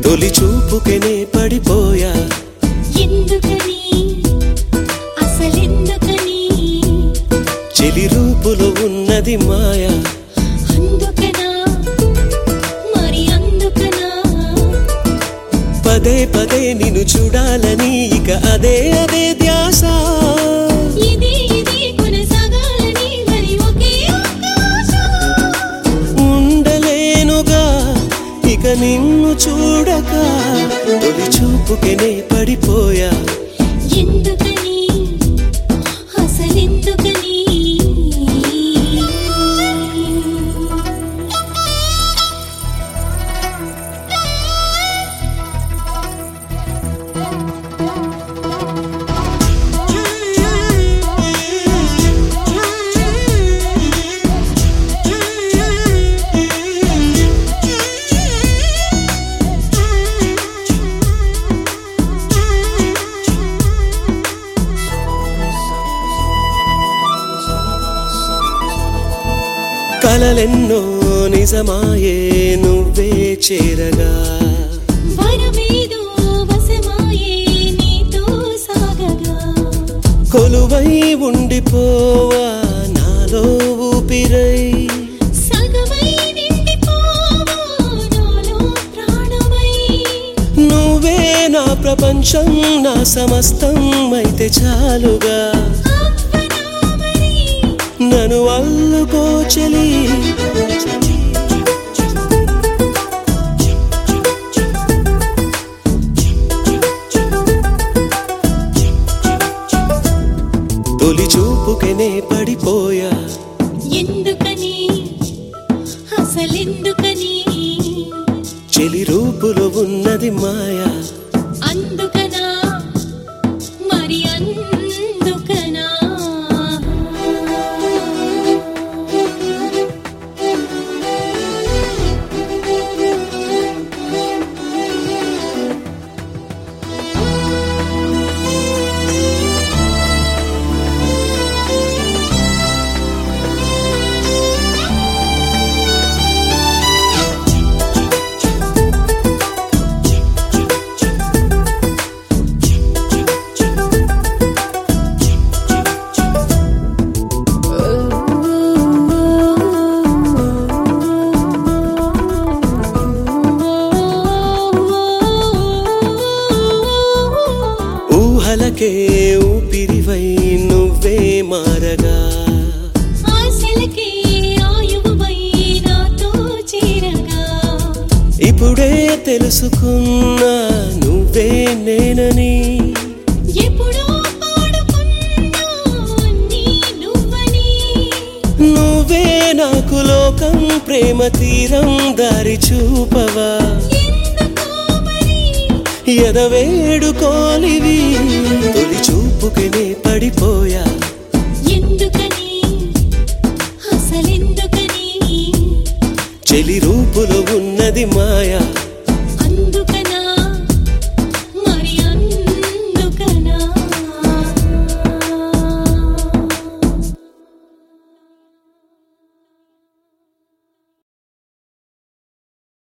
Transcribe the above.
తొలి చూపుకెనే పడిపోయా ఎందుకని అసలెందుకని చెలి రూపులో ఉన్నది మాయా అందుకనా మరి అందుకనా పదే పదే నిన్ను చూడాలని ఇక అదే అదే ధ్యాస ఇది ఇది కొనసాగాలని మరి ఒకే ఒక్క ఆశ. ఉండలేనుగా ఇక నిన్ను చూడక తొలి చూపుకెనే పడిపోయా ఎందుకని అసలెందుకని కలలెన్నో నిజమాయే నువ్వే చేరగా వరమేదో వశమాయే నీతో సాగగా కొలువై ఉండిపోవా నాలో ఊపిరై సగమై నిండిపోవా నాలో ప్రాణమై నువ్వే నా ప్రపంచం నా సమస్తం అయితే చాలుగా అవ్వనా మరి నన్ను అల్లుకో చెలి తొలి చూపుకెనే పడిపోయా ఎందుకని అసలెందుకని చెలి రూపులో ఉన్నది మాయా అందుకనా మరి అందుకనా ఊహలకే ఊపిరివై నువ్వే మారగా ఆశలకే ఆయువువై నాతో చేరగా ఇప్పుడే తెలుసుకున్నా నువ్వే నేనని ఎప్పుడో పాడుకున్నా అన్నీ నువ్వని నువ్వే నాకు లోకం ప్రేమ తీరం దారి చూపవా ఎందుకో మరి ఎదవేడుకోలివి తొలి చూపుకెనే పడిపోయా ఎందుకని అసలెందుకని చెలి రూపులో ఉన్నది మాయా